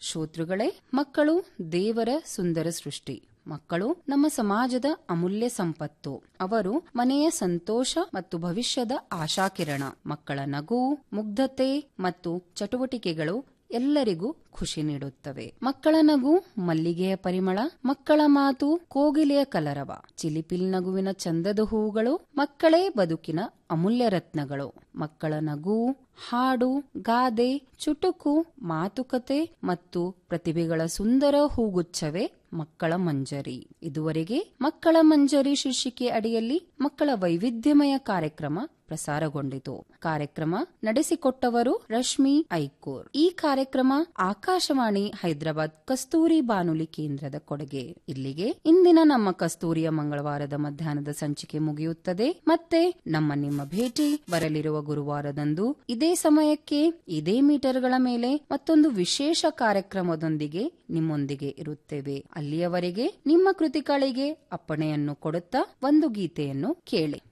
ಶ್ರೋತೃಗಳೇ ಮಕ್ಕಳು ದೇವರ ಸುಂದರ ಸೃಷ್ಟಿ ಮಕ್ಕಳು ನಮ್ಮ ಸಮಾಜದ ಅಮೂಲ್ಯ ಸಂಪತ್ತು ಅವರು ಮನೆಯ ಸಂತೋಷ ಮತ್ತು ಭವಿಷ್ಯದ ಆಶಾಕಿರಣ ಮಕ್ಕಳ ನಗು ಮುಗ್ಧತೆ ಮತ್ತು ಚಟುವಟಿಕೆಗಳು ಎಲ್ಲರಿಗೂ ಖುಷಿ ನೀಡುತ್ತವೆ ಮಕ್ಕಳ ನಗು ಮಲ್ಲಿಗೆಯ ಪರಿಮಳ ಮಕ್ಕಳ ಮಾತು ಕೋಗಿಲೆಯ ಕಲರವ ಚಿಲಿಪಿಲ್ ನಗುವಿನ ಚಂದದ ಹೂಗಳು ಮಕ್ಕಳೇ ಬದುಕಿನ ಅಮೂಲ್ಯ ರತ್ನಗಳು ಮಕ್ಕಳ ನಗು ಹಾಡು ಗಾದೆ ಚುಟುಕು ಮಾತುಕತೆ ಮತ್ತು ಪ್ರತಿಭೆಗಳ ಸುಂದರ ಹೂಗುಚ್ಛವೇ ಮಕ್ಕಳ ಮಂಜರಿ ಇದುವರೆಗೆ ಮಕ್ಕಳ ಮಂಜರಿ ಶೀರ್ಷಿಕೆ ಅಡಿಯಲ್ಲಿ ಮಕ್ಕಳ ವೈವಿಧ್ಯಮಯ ಕಾರ್ಯಕ್ರಮ ಪ್ರಸಾರಗೊಂಡಿತು ಕಾರ್ಯಕ್ರಮ ನಡೆಸಿಕೊಟ್ಟವರು ರಶ್ಮಿ ಐಕೂರ್ ಈ ಕಾರ್ಯಕ್ರಮ ಆಕಾಶವಾಣಿ ಹೈದರಾಬಾದ್ ಕಸ್ತೂರಿ ಬಾನುಲಿ ಕೇಂದ್ರದ ಕೊಡುಗೆ ಇಲ್ಲಿಗೆ ಇಂದಿನ ನಮ್ಮ ಕಸ್ತೂರಿಯ ಮಂಗಳವಾರದ ಮಧ್ಯಾಹ್ನದ ಸಂಚಿಕೆ ಮುಗಿಯುತ್ತದೆ ಮತ್ತೆ ನಮ್ಮ ನಿಮ್ಮ ಭೇಟಿ ಬರಲಿರುವ ಗುರುವಾರದಂದು ಇದೇ ಸಮಯಕ್ಕೆ ಇದೇ ಮೀಟರ್ಗಳ ಮೇಲೆ ಮತ್ತೊಂದು ವಿಶೇಷ ಕಾರ್ಯಕ್ರಮದೊಂದಿಗೆ ನಿಮ್ಮೊಂದಿಗೆ ಇರುತ್ತೇವೆ ಅಲ್ಲಿಯವರೆಗೆ ನಿಮ್ಮ ಕೃತಿಗಳಿಗೆ ಅಪ್ಪಣೆಯನ್ನು ಕೊಡುತ್ತಾ ಒಂದು ಗೀತೆಯನ್ನು ಕೇಳಿ